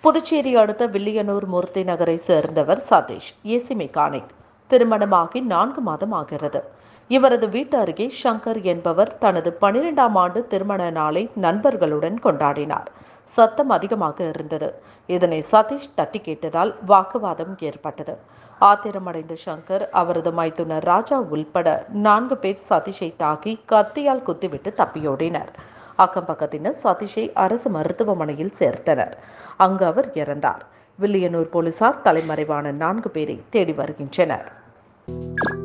புதுச்சேரி அடுத்த வில்லியனூர் மூர்த்தி நகரை சேர்ந்தவர் சதீஷ் ஏசி மெக்கானிக் திருமணமாகி நான்கு மாதம் ஆகிறது இவரது வீட்டு அருகே சங்கர் என்பவர் தனது பனிரெண்டாம் ஆண்டு திருமண நாளை நண்பர்களுடன் கொண்டாடினார் சத்தம் அதிகமாக இருந்தது இதனை சதீஷ் தட்டி கேட்டதால் வாக்குவாதம் ஏற்பட்டது ஆத்திரமடைந்த சங்கர் அவரது மைத்துனர் ராஜா உள்பட நான்கு பேர் சதீஷை தாக்கி கத்தியால் குத்திவிட்டு தப்பியோடினர் அக்கம் பக்கத்தினர் சதீஷை அரசு மருத்துவமனையில் சேர்த்தனர் அங்கு அவர் இறந்தார் வில்லியனூர் போலீசார் தலைமறைவான நான்கு பேரை தேடி வருகின்றனர்